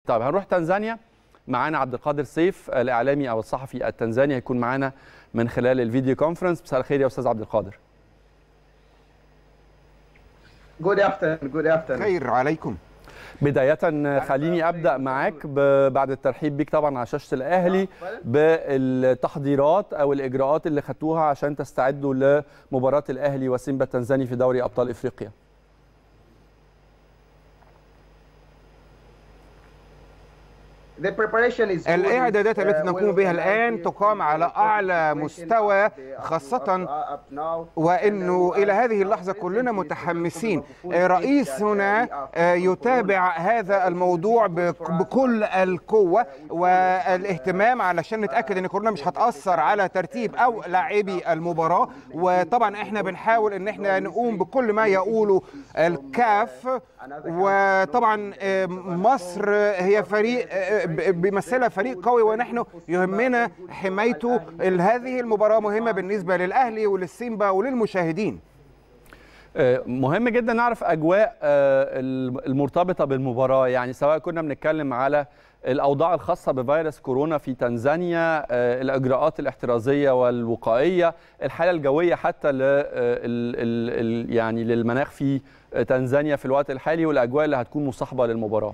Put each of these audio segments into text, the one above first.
طيب هنروح تنزانيا معانا عبد القادر سيف الاعلامي او الصحفي التنزاني هيكون معانا من خلال الفيديو كونفرنس مساء الخير يا استاذ عبد القادر Good afternoon. Good afternoon. خير عليكم بداية خليني أبدأ معاك ب- بعد الترحيب بيك طبعا على شاشة الأهلي بالتحضيرات أو الإجراءات اللي خدتوها عشان تستعدوا لمباراة الأهلي وسيمبا التنزاني في دوري أبطال إفريقيا The preparation is good. الإعدادات Uh, التي نقوم بها well الآن organized. تقام على أعلى مستوى خاصة وأنه إلى هذه اللحظة كلنا متحمسين رئيسنا يتابع هذا الموضوع بك- بكل القوة والاهتمام علشان نتأكد أن كورونا مش هتأثر على ترتيب أو لاعبي المباراة وطبعا احنا بنحاول ان احنا نقوم بكل ما يقوله الكاف وطبعا آه، مصر هي فريق آه، ب- بيمثلها فريق قوي ونحن يهمنا حمايته هذه المباراة مهمة بالنسبة للأهلي وللسيمبا وللمشاهدين آه، مهم جدا نعرف أجواء آه، المرتبطة بالمباراة يعني سواء كنا بنتكلم على الأوضاع الخاصة بفيروس كورونا في تنزانيا آه، الإجراءات الاحترازية والوقائية الحالة الجوية حتى ل آه، ال- ال- ال- يعني للمناخ في آه، تنزانيا في الوقت الحالي والأجواء اللي هتكون مصاحبة للمباراة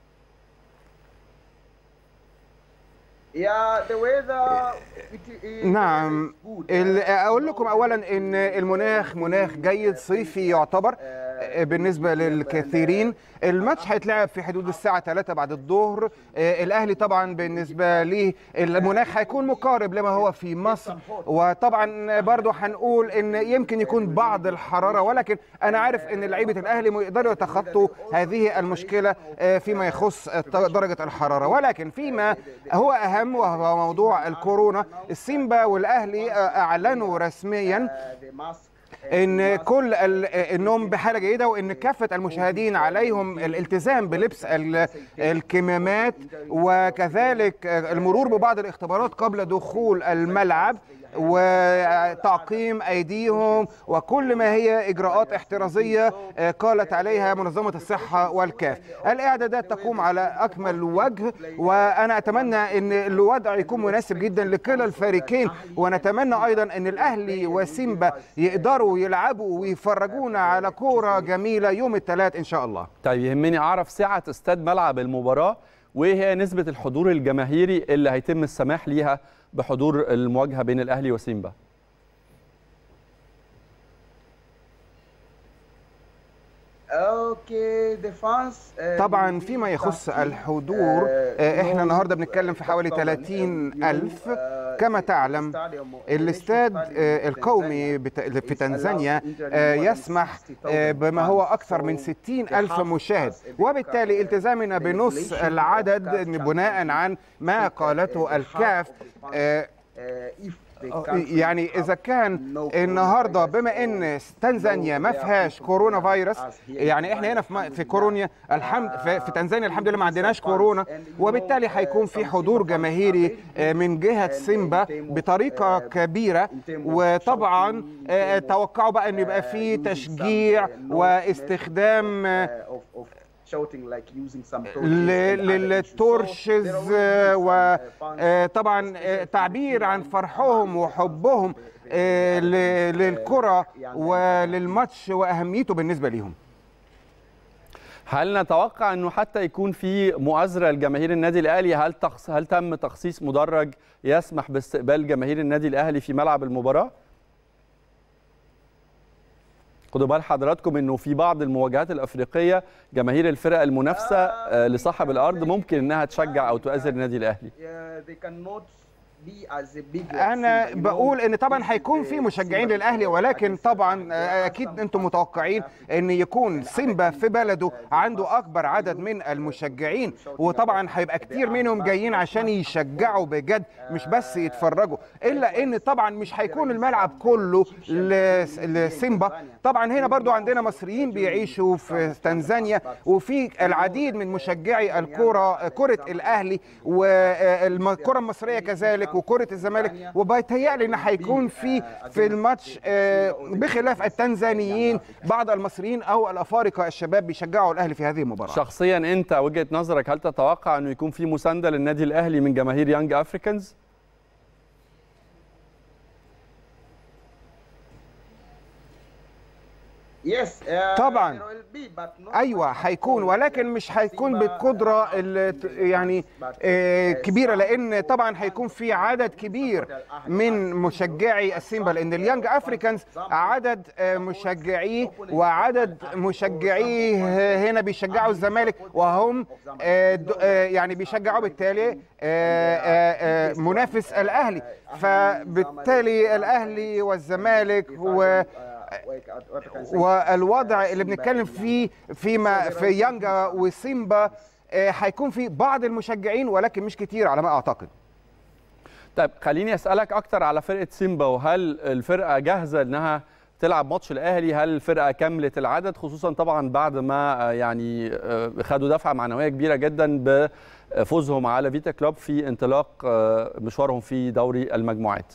Yeah, the weather it is نعم good. ال- أقول لكم أولا أن المناخ مناخ جيد صيفي يعتبر آه، بالنسبة للكثيرين الماتش هيتلعب في حدود الساعة 3 بعد الظهر آه، الأهلي طبعا بالنسبة ليه المناخ هيكون مقارب لما هو في مصر وطبعا برضو هنقول أن يمكن يكون بعض الحرارة ولكن أنا عارف أن لعيبة الأهلي يقدروا يتخطوا هذه المشكلة آه، فيما يخص درجة الحرارة ولكن فيما هو أهم وهو موضوع الكورونا السيمبا والأهلي آه، أعلنوا رسميا Uh, the mask ان كل ال- انهم بحاله جيده وان كافه المشاهدين عليهم الالتزام بلبس ال- الكمامات وكذلك المرور ببعض الاختبارات قبل دخول الملعب وتعقيم ايديهم وكل ما هي اجراءات احترازيه آه، قالت عليها منظمه الصحه والكاف الاعدادات تقوم على اكمل وجه وانا اتمنى ان الوضع يكون مناسب جدا لكلا الفريقين ونتمنى ايضا ان الاهلي وسيمبا يقدروا يلعبوا ويفرجونا على كوره جميله يوم الثلاث ان شاء الله طيب يهمني أعرف سعة استاد ملعب المباراة وإيه هي نسبة الحضور الجماهيري اللي هيتم السماح ليها بحضور المواجهة بين الأهلي وسيمبا Okay, the fans. uh, طبعا فيما يخص الحضور آه، احنا النهارده بنتكلم في حوالي 30 ألف كما تعلم الاستاد آه، القومي بت- في تنزانيا آه، يسمح آه، بما هو أكثر من 60 ألف مشاهد وبالتالي التزامنا بنص العدد بناء عن ما قالته الكاف آه، Uh, if they آه، can't يعني اذا كان النهارده بما ان تنزانيا ما فيهاش كورونا فيروس يعني احنا هنا في م- في كورونا الحمد في, في تنزانيا الحمد لله ما عندناش كورونا وبالتالي هيكون في حضور جماهيري آه، من جهه سيمبا بطريقه كبيره وطبعا آه، توقعوا بقى ان يبقى في تشجيع واستخدام آه، uh, of, of shouting like using some torches ل- and other issues. للتورشز So there will be some, uh, fans وطبعا تعبير عن فرحهم وحبهم آه، ل- للكرة وللماتش وأهميته بالنسبة ليهم هل نتوقع انه حتى يكون في مؤازره لجماهير النادي الاهلي هل تخص هل تم تخصيص مدرج يسمح باستقبال جماهير النادي الاهلي في ملعب المباراه؟ خدوا بال حضراتكم انه في بعض المواجهات الافريقيه جماهير الفرق المنافسه آه، لصاحب الارض ممكن انها تشجع او تؤازر النادي الاهلي. Yeah, they cannot be as a big like أنا Simba, you بقول know. إن طبعا هيكون في مشجعين للأهلي ولكن طبعا آه، أكيد أنتم متوقعين إن يكون سيمبا في بلده عنده أكبر عدد من المشجعين وطبعا هيبقى كتير منهم جايين عشان يشجعوا بجد مش بس يتفرجوا إلا إن طبعا مش هيكون الملعب كله ل- لسيمبا طبعا هنا برضو عندنا مصريين بيعيشوا في تنزانيا وفي العديد من مشجعي الكرة كرة الأهلي والكرة المصرية كذلك الزمالك وكره الزمالك وبيتهيألي ان هيكون في في الماتش آه، بخلاف التنزانيين بعض المصريين او الافارقه الشباب بيشجعوا الاهلي في هذه المباراه شخصيا انت وجهه نظرك هل تتوقع انه يكون في مسانده للنادي الاهلي من جماهير يانج افريكانز؟ Yes, uh, طبعاً. there will be, but not ايوه much هيكون because, ولكن uh, مش هيكون Simba, بالقدره uh, اللي ت- يعني آه، كبيره لان طبعا هيكون في عدد كبير من مشجعي السيمبا لان اليانج افريكانز عدد آه، مشجعيه وعدد مشجعيه هنا بيشجعوا الزمالك وهم آه، د- آه، يعني بيشجعوا بالتالي آه، آه، آه، منافس الاهلي فبالتالي الاهلي والزمالك و والوضع اللي بنتكلم فيه فيما في يانجا وسيمبا آه، هيكون في بعض المشجعين ولكن مش كتير على ما اعتقد طيب خليني اسالك اكتر على فرقه سيمبا وهل الفرقه جاهزه انها تلعب ماتش الاهلي هل الفرقه كملت العدد خصوصا طبعا بعد ما آه، يعني آه، خدوا دفعه معنويه كبيره جدا بفوزهم على فيتا كلوب في انطلاق آه، مشوارهم في دوري المجموعات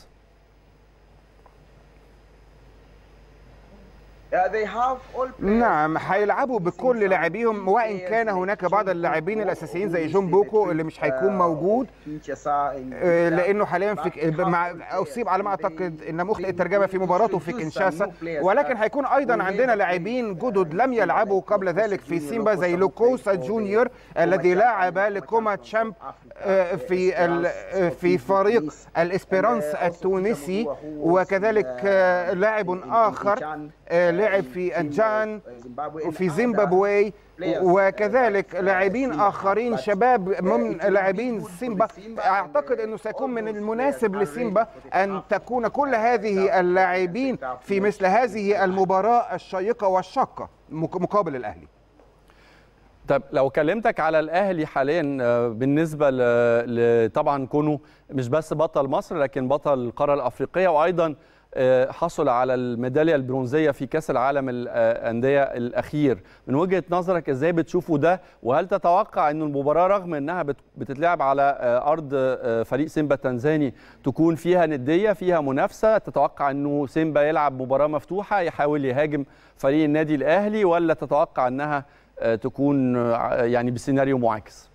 Uh, they have all players نعم هيلعبوا بكل لاعبيهم وان كان هناك بعض اللاعبين الاساسيين زي جون بوكو اللي مش هيكون موجود آه، لانه حاليا في مع اصيب على ما اعتقد ان مخطئ الترجمه في مباراته في كنشاسا ولكن هيكون ايضا عندنا لاعبين جدد لم يلعبوا قبل ذلك في سيمبا زي لوكوسا جونيور الذي لاعب لكوما تشامب آه، في ال- آه، في فريق الاسبيرانس التونسي وكذلك آه، لاعب اخر آه، لعب في انجان وفي زيمبابوي وكذلك لاعبين اخرين شباب من لاعبين سيمبا اعتقد انه سيكون من المناسب لسيمبا ان تكون كل هذه اللاعبين في مثل هذه المباراه الشيقه والشاقه مك- مقابل الاهلي طب لو كلمتك على الاهلي حاليا آه، بالنسبه ل... ل... طبعا كونه مش بس بطل مصر لكن بطل القاره الافريقيه وايضا آه، حصل على الميداليه البرونزيه في كاس العالم الانديه الاخير من وجهه نظرك ازاي بتشوفوا ده وهل تتوقع ان المباراه رغم انها بت- بتتلعب على آه، ارض آه، فريق سيمبا التنزاني تكون فيها نديه فيها منافسه تتوقع انه سيمبا يلعب مباراه مفتوحه يحاول يهاجم فريق النادي الاهلي ولا تتوقع انها آه، تكون آه، يعني بسيناريو معاكس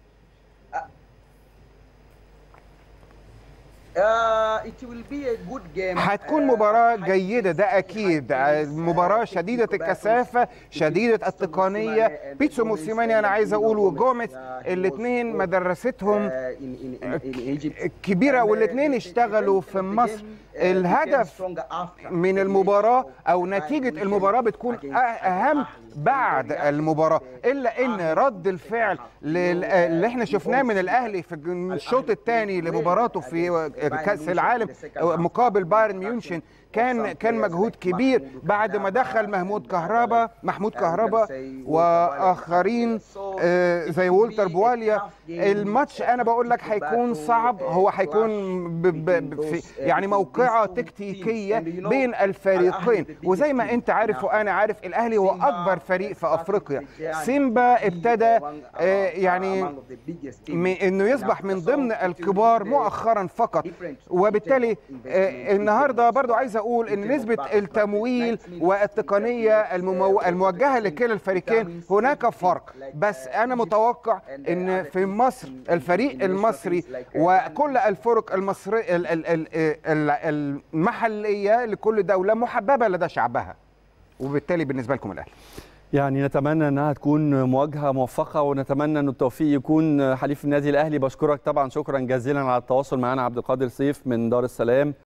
هتكون مباراة جيدة ده أكيد مباراة شديدة الكثافة شديدة التقنية بيتسو موسيماني أنا عايز أقول وجوميز الاثنين مدرستهم كبيرة والاثنين اشتغلوا في مصر الهدف من المباراة أو نتيجة المباراة بتكون أهم بعد المباراة إلا إن رد الفعل لل- اللي احنا شفناه من الأهلي في الشوط الثاني لمباراته في كأس العالم مقابل بايرن ميونشن كان كان مجهود كبير بعد ما دخل محمود كهربا محمود كهربا واخرين آه، زي وولتر بواليا الماتش انا بقول لك هيكون صعب هو هيكون ب ب ب في يعني موقعه تكتيكيه بين الفريقين وزي ما انت عارف وانا عارف الاهلي هو اكبر فريق في افريقيا سيمبا ابتدى آه، يعني من انه يصبح من ضمن الكبار مؤخرا فقط وبالتالي آه، النهارده برضو عايز اقول ان نسبه التمويل والتقنيه الممو... الموجهه لكلا الفريقين هناك فرق بس انا متوقع ان في مصر الفريق المصري وكل الفرق المصري ال- ال- ال- ال- المحليه لكل دوله محببه لدى شعبها وبالتالي بالنسبه لكم الاهلي يعني نتمنى انها تكون مواجهه موفقه ونتمنى ان التوفيق يكون حليف النادي الاهلي بشكرك طبعا شكرا جزيلا على التواصل معنا عبد القادر سيف من دار السلام